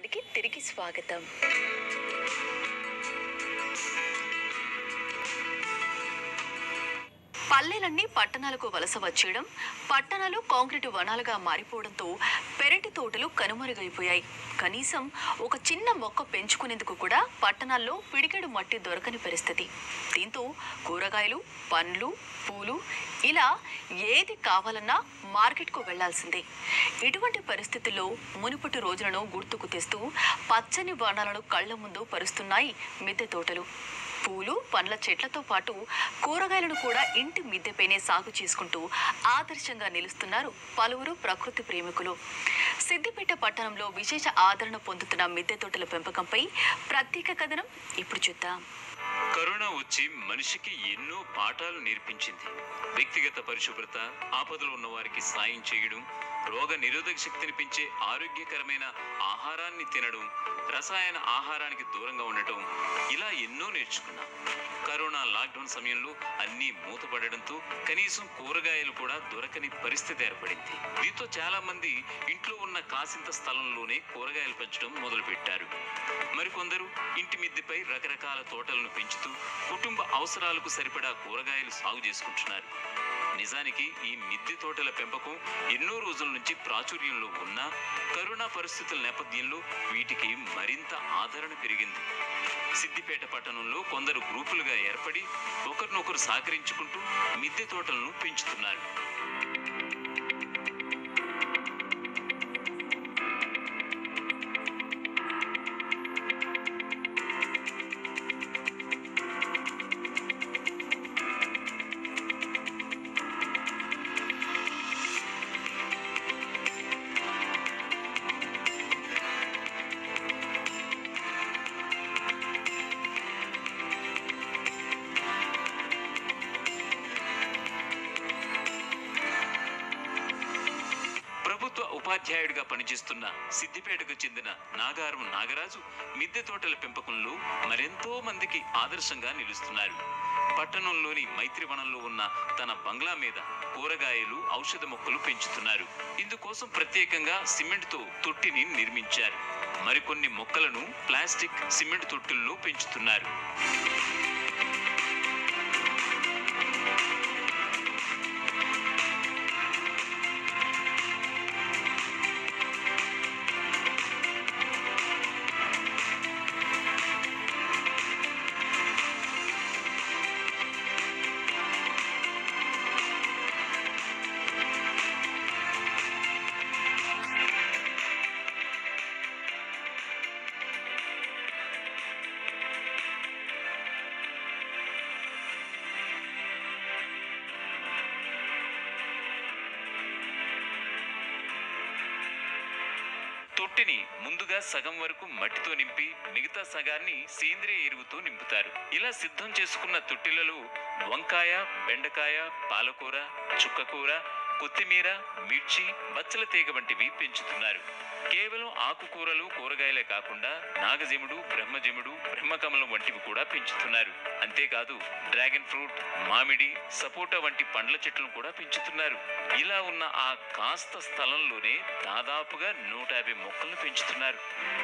కార్యక్రమానికి తిరిగి స్వాగతం పల్లెలన్నీ పట్టణాలకు వలస వచ్చేయడం పట్టణాలు కాంక్రీటు వనాలుగా మారిపోవడంతో పెరటి తోటలు కనుమరుగైపోయాయి కనీసం ఒక చిన్న మొక్క పెంచుకునేందుకు కూడా పట్టణాల్లో పిడికెడు మట్టి దొరకని పరిస్థితి దీంతో కూరగాయలు పండ్లు పూలు ఇలా ఏది కావాలన్నా మార్కెట్కు వెళ్లాల్సిందే ఇటువంటి పరిస్థితుల్లో మునుపటి రోజులను గుర్తుకు తెస్తూ పచ్చని బాణాలను కళ్ల ముందు పరుస్తున్నాయి మిద్దె తోటలు పూలు పండ్ల చెట్లతో పాటు కూరగాయలను కూడా ఇంటి మిద్దెపైనే సాగు చేసుకుంటూ ఆదర్శంగా నిలుస్తున్నారు పలువురు ప్రకృతి ప్రేమికులు సిద్దిపేట పట్టణంలో విశేష ఆదరణ పొందుతున్న మిద్దె తోటల పెంపకంపై ప్రత్యేక కథనం ఇప్పుడు చూద్దాం కరోనా వచ్చి మనిషికి ఎన్నో పాఠాలు నేర్పించింది వ్యక్తిగత పరిశుభ్రత ఆపదలు ఉన్న వారికి సాయం చేయడం రోగ నిరోధక శక్తిని పెంచే ఆరోగ్యకరమైన ఆహారాన్ని తినడం రసాయన ఆహారానికి దూరంగా ఉండటం ఇలా ఎన్నో నేర్చుకున్నాం కరోనా లాక్డౌన్ సమయంలో అన్నీ మూతపడడంతో కనీసం కూరగాయలు కూడా దొరకని పరిస్థితి ఏర్పడింది దీంతో చాలా మంది ఇంట్లో ఉన్న కాసింత స్థలంలోనే కూరగాయలు పెంచడం మొదలుపెట్టారు మరికొందరు ఇంటి మిద్దెపై రకరకాల తోటలను పెంచుతూ కుటుంబ అవసరాలకు సరిపడా కూరగాయలు సాగు చేసుకుంటున్నారు నిజానికి ఈ మిద్దె తోటల పెంపకం ఎన్నో రోజుల నుంచి ప్రాచుర్యంలో ఉన్నా కరోనా పరిస్థితుల నేపథ్యంలో వీటికి మరింత ఆదరణ పెరిగింది సిద్దిపేట పట్టణంలో కొందరు గ్రూపులుగా ఏర్పడి ఒకరినొకరు సహకరించుకుంటూ మిద్దె తోటలను పెంచుతున్నారు ప్రభుత్వ ఉపాధ్యాయుడిగా పనిచేస్తున్న సిద్దిపేటకు చెందిన నాగారం నాగరాజు మిద్దె తోటల పెంపకంలో మరెంతో మందికి ఆదర్శంగా నిలుస్తున్నారు పట్టణంలోని మైత్రివనంలో ఉన్న తన బంగ్లా మీద కూరగాయలు ఔషధ మొక్కలు పెంచుతున్నారు ఇందుకోసం ప్రత్యేకంగా సిమెంట్తో తొట్టిని నిర్మించారు మరికొన్ని మొక్కలను ప్లాస్టిక్ సిమెంట్ తొట్టుల్లో పెంచుతున్నారు తొట్టిని ముందుగా సగం వరకు మట్టితో నింపి మిగతా సగాన్ని సేంద్రియ ఎరువుతో నింపుతారు ఇలా సిద్ధం చేసుకున్న తొట్టిలలో వంకాయ బెండకాయ పాలకూర చుక్కకూర కొత్తిమీర మిర్చి బచ్చల తీగ వంటివి పెంచుతున్నారు కేవలం ఆకుకూరలు కూరగాయలే కాకుండా నాగజెముడు బ్రహ్మజెముడు బ్రహ్మకమలం వంటివి కూడా పెంచుతున్నారు అంతేకాదు డ్రాగన్ ఫ్రూట్ మామిడి సపోటా వంటి పండ్ల చెట్లను కూడా పెంచుతున్నారు ఇలా ఉన్న ఆ కాస్త స్థలంలోనే దాదాపుగా నూట యాభై మొక్కలను పెంచుతున్నారు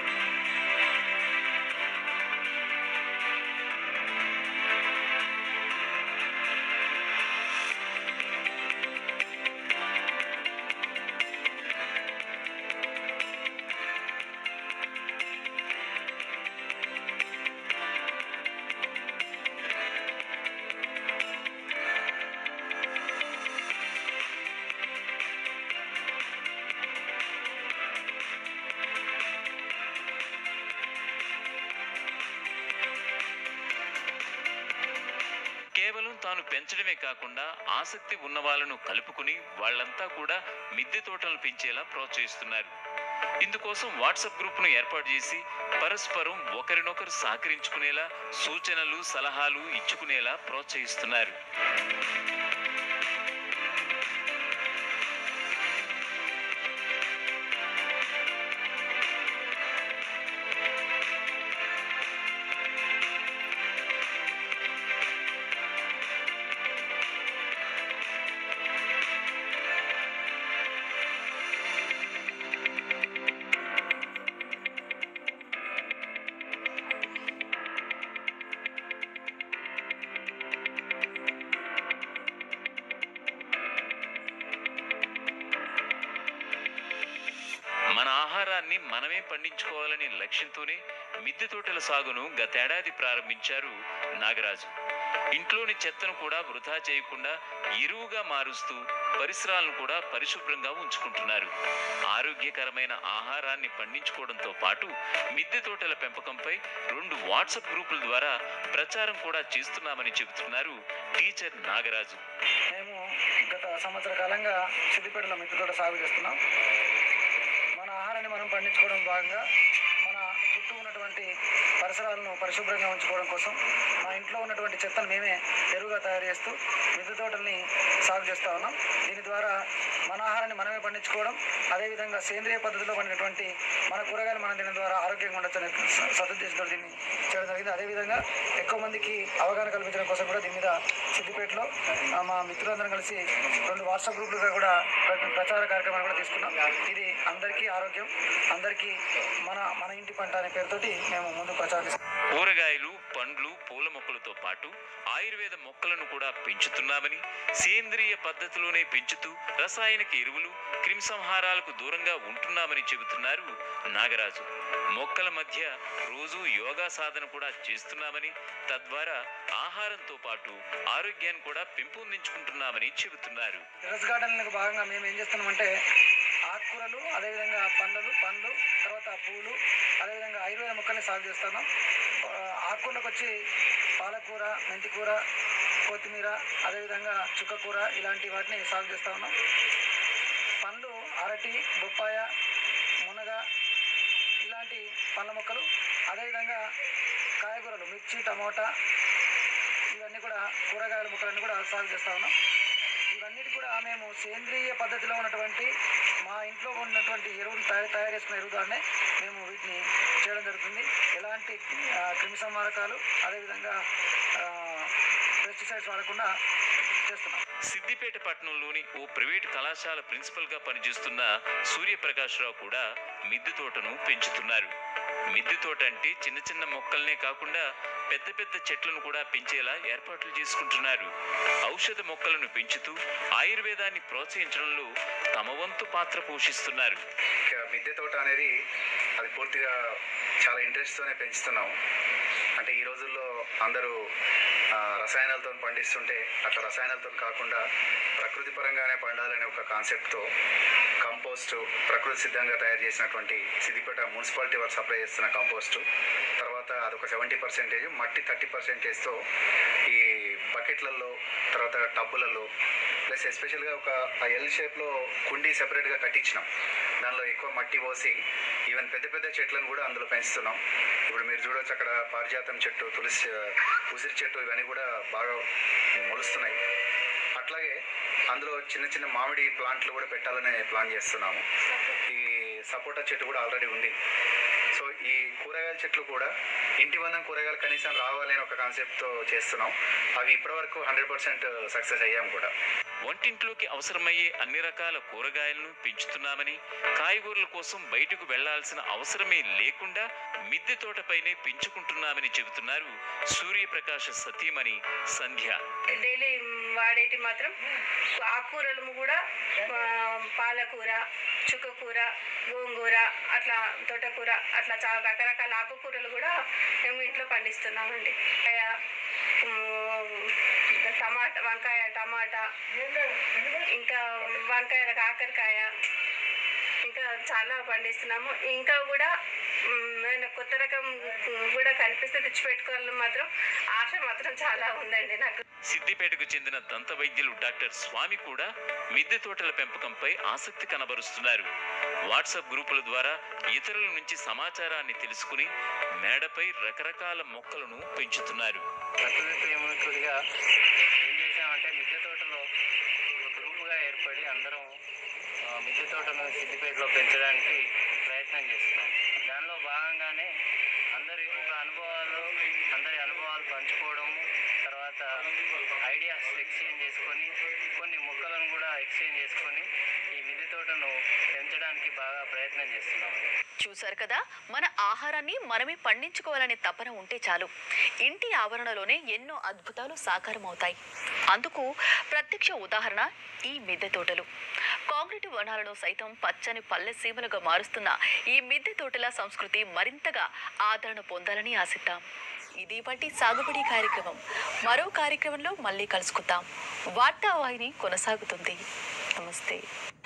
కేవలం తాను పెంచడమే కాకుండా ఆసక్తి ఉన్న వాళ్ళను కలుపుకుని వాళ్ళంతా కూడా మిద్దె తోటలను పెంచేలా ప్రోత్సహిస్తున్నారు ఇందుకోసం వాట్సాప్ గ్రూప్ను ఏర్పాటు చేసి పరస్పరం ఒకరినొకరు సహకరించుకునేలా సూచనలు సలహాలు ఇచ్చుకునేలా ప్రోత్సహిస్తున్నారు తామే పండించుకోవాలనే లక్ష్యంతోనే మిద్దె తోటల సాగును గతేడాది ప్రారంభించారు నాగరాజు ఇంట్లోని చెత్తను కూడా వృధా చేయకుండా ఎరువుగా మారుస్తూ పరిసరాలను కూడా పరిశుభ్రంగా ఉంచుకుంటున్నారు ఆరోగ్యకరమైన ఆహారాన్ని పండించుకోవడంతో పాటు మిద్దె తోటల పెంపకంపై రెండు వాట్సాప్ గ్రూపుల ద్వారా ప్రచారం కూడా చేస్తున్నామని చెబుతున్నారు టీచర్ నాగరాజు మేము గత సంవత్సర కాలంగా సిద్దిపేటలో మిద్దె తోట సాగు చేస్తున్నాం మన ఆహారాన్ని మనం పండించుకోవడం భాగంగా మన చుట్టూ ఉన్నటువంటి పరిసరాలను పరిశుభ్రంగా ఉంచుకోవడం కోసం మా ఇంట్లో ఉన్నటువంటి చెత్తను మేమే ఎరువుగా తయారు చేస్తూ మిద్దె తోటల్ని సాగు చేస్తూ ఉన్నాం దీని ద్వారా మన ఆహారాన్ని మనమే పండించుకోవడం అదేవిధంగా సేంద్రియ పద్ధతిలో పండినటువంటి మన కూరగాయలు మనం తినడం ద్వారా ఆరోగ్యంగా ఉండొచ్చనే స- సదుద్దేశంతో దీన్ని చేయడం జరిగింది అదేవిధంగా ఎక్కువ మందికి అవగాహన కల్పించడం కోసం కూడా దీని మీద సిద్దిపేటలో ఆ, మా మిత్రులందరం కలిసి రెండు వాట్సాప్ గ్రూపులుగా కూడా ప్ర- ప్రచార కార్యక్రమాలు కూడా తీసుకున్నాం ఇది అందరికీ ఆరోగ్యం అందరికీ మన మన ఇంటి పంట అనే పేరుతోటి మేము ముందు ప్రచారం చేస్తాం కూరగాయలు పండ్లు పూల మొక్కలతో పాటు ఆయుర్వేద మొక్కలను కూడా పెంచుతున్నామని సేంద్రియ పద్ధతిలోనే పెంచుతూ రసాయనిక ఎరువులు క్రిమిసంహారాలకు దూరంగా ఉంటున్నామని చెబుతున్నారు నాగరాజు మొక్కల మధ్య రోజు యోగా సాధన కూడా చేస్తున్నామని తద్వారా ఆహారంతో పాటు ఆరోగ్యాన్ని కూడా పెంపొందించుకుంటున్నామని చెబుతున్నారు టెర్రస్ గార్డెన్లకు భాగంగా మేము ఏం చేస్తున్నామంటే ఆకుకూరలు అదేవిధంగా పండ్లు పండ్లు తర్వాత పూలు అదేవిధంగా ఆయుర్వేద మొక్కల్ని సాగు చేస్తున్నాం ఆ, ఆకుకూరలకు వచ్చి పాలకూర మెంతికూర కొత్తిమీర అదేవిధంగా చుక్కకూర ఇలాంటి వాటిని సాగు చేస్తూ ఉన్నాం పండ్లు అరటి బొప్పాయ మునగ ఇలాంటి పండ్ల మొక్కలు అదేవిధంగా కాయగూరలు మిర్చి టమోటా ఇవన్నీ కూడా కూరగాయల మొక్కలన్నీ కూడా సాగు చేస్తూ ఉన్నాం ఇవన్నిటి కూడా మేము సేంద్రియ పద్ధతిలో ఉన్నటువంటి మా ఇంట్లో ఉన్నటువంటి ఎరువులు తయారు తయారు చేసుకున్న ఎరువు ద్వారానే మేము వీటిని చేయడం జరుగుతుంది ఎలాంటి ఆ, క్రిమి సంహారకాలు అదేవిధంగా పెస్టిసైడ్స్ వాడకుండా చేస్తున్నాం సిద్దిపేట పట్టణంలోని ఓ ప్రైవేట్ కళాశాల ప్రిన్సిపల్ గా పనిచేస్తున్న సూర్యప్రకాశ్రావు కూడా మిద్దె తోటను పెంచుతున్నారు మిద్దె తోట అంటే చిన్న చిన్న మొక్కల్నే కాకుండా పెద్ద పెద్ద చెట్లను కూడా పెంచేలా ఏర్పాట్లు చేసుకుంటున్నారు ఔషధ మొక్కలను పెంచుతూ ఆయుర్వేదాన్ని ప్రోత్సహించడంలో తమ వంతు పాత్ర పోషిస్తున్నారు ఇక మిద్దె తోట అనేది అది పూర్తిగా చాలా ఇంట్రెస్ట్తోనే పెంచుతున్నాం అంటే ఈ రోజుల్లో అందరూ ఆ, రసాయనాలతో పండిస్తుంటే అట్లా రసాయనాలతో కాకుండా ప్రకృతి పరంగానే పండాలనే ఒక కాన్సెప్ట్తో కంపోస్ట్ ప్రకృతి సిద్ధంగా తయారు చేసినటువంటి సిద్దిపేట మున్సిపాలిటీ వారు సప్లై చేస్తున్న కంపోస్టు తర్వాత అదొక సెవెంటీ పర్సెంటేజ్ మట్టి థర్టీ పర్సెంటేజ్తో ఈ బకెట్లలో తర్వాత టబ్బులలో ప్లస్ ఎస్పెషల్గా ఒక ఎల్ షేప్లో కుండీ సెపరేట్గా కట్టించినాం దానిలో ఎక్కువ మట్టి పోసి ఈవెన్ పెద్ద పెద్ద చెట్లను కూడా అందులో పెంచుతున్నాం ఇప్పుడు మీరు చూడొచ్చు అక్కడ పారిజాతం చెట్టు తులసి ఉసిరి చెట్టు ఇవన్నీ కూడా బాగా మొలుస్తున్నాయి అట్లాగే అందులో చిన్న చిన్న మామిడి ప్లాంట్లు కూడా పెట్టాలని ప్లాన్ చేస్తున్నాము ఈ సపోటా చెట్టు కూడా ఆల్రెడీ ఉంది సో ఈ కూరగాయల చెట్లు కూడా ఇంటి మందం కూరగాయలు కనీసం రావాలి అని ఒక కాన్సెప్ట్తో చేస్తున్నాం అవి ఇప్పటివరకు హండ్రెడ్ పర్సెంట్ సక్సెస్ అయ్యాం కూడా వంటింట్లోకి అవసరమయ్యే అన్ని రకాల కూరగాయలను పెంచుతున్నామని కాయగూరల కోసం బయటకు వెళ్లాల్సిన అవసరమే లేకుండా మిద్దె తోటపైనే పెంచుకుంటున్నామని చెబుతున్నారు సూర్యప్రకాశ సతీమణి సంధ్య డైలీ వాడేటి మాత్రం ఆకుకూరలు కూడా ఆ, పాలకూర చుక్కకూర గోంగూర అట్లా తోటకూర అట్లా చాలా రకరకాల ఆకుకూరలు కూడా మేము ఇంట్లో పండిస్తున్నామండి కాయ, ఉమ్, టమాటా వంకాయ టమాటా ఇంకా వంకాయ కాకరకాయ ఇంకా చాలా పండిస్తున్నాము ఇంకా కూడా మ్, ఏమైనా కొత్త రకం కూడా కనిపిస్తే తెచ్చిపెట్టుకోవాలని మాత్రం ఆశ మాత్రం చాలా ఉందండి నాకు సిద్దిపేటకు చెందిన దంత వైద్యులు డాక్టర్ స్వామి కూడా మిద్దె తోటల పెంపకంపై ఆసక్తి కనబరుస్తున్నారు వాట్సాప్ గ్రూపుల ద్వారా ఇతరుల నుంచి సమాచారాన్ని తెలుసుకుని మేడపై రకరకాల మొక్కలను పెంచుతున్నారు ప్రకృతి ప్రేమికుడిగా ఏం చేసామంటే మిద్దె తోటలో ఒక గ్రూపుగా ఏర్పడి అందరం ఆ, మిద్దె తోటను సిద్దిపేటలో పెంచడానికి ప్రయత్నం చేస్తున్నాం దానిలో భాగంగానే అందరి ఒక అనుభవాలు అందరి అనుభవాలు పంచుకోవడం తర్వాత ఐడియాస్ ఎక్స్చేంజ్ చేసుకొని కొన్ని మొక్కలను కూడా ఎక్స్చేంజ్ చేసుకొని ఈ మిద్దె తోటను పెంచడానికి బాగా ప్రయత్నం చేస్తున్నాం చూశారు కదా మన ఆహారాన్ని మనమే పండించుకోవాలనే తపన ఉంటే చాలు ఇంటి ఆవరణలోనే ఎన్నో అద్భుతాలు సాకారం అవుతాయి అందుకు ప్రత్యక్ష ఉదాహరణ ఈ మిద్దె తోటలు కాంక్రీటు వనాలను సైతం పచ్చని పల్లె సీమలుగా మారుస్తున్న ఈ మిద్దె తోటల సంస్కృతి మరింతగా ఆదరణ పొందాలని ఆశిద్దాం ఇది బట్టి సాగుబడి కార్యక్రమం మరో కార్యక్రమంలో మళ్ళీ కలుసుకుందాం వార్తావాహిని కొనసాగుతుంది నమస్తే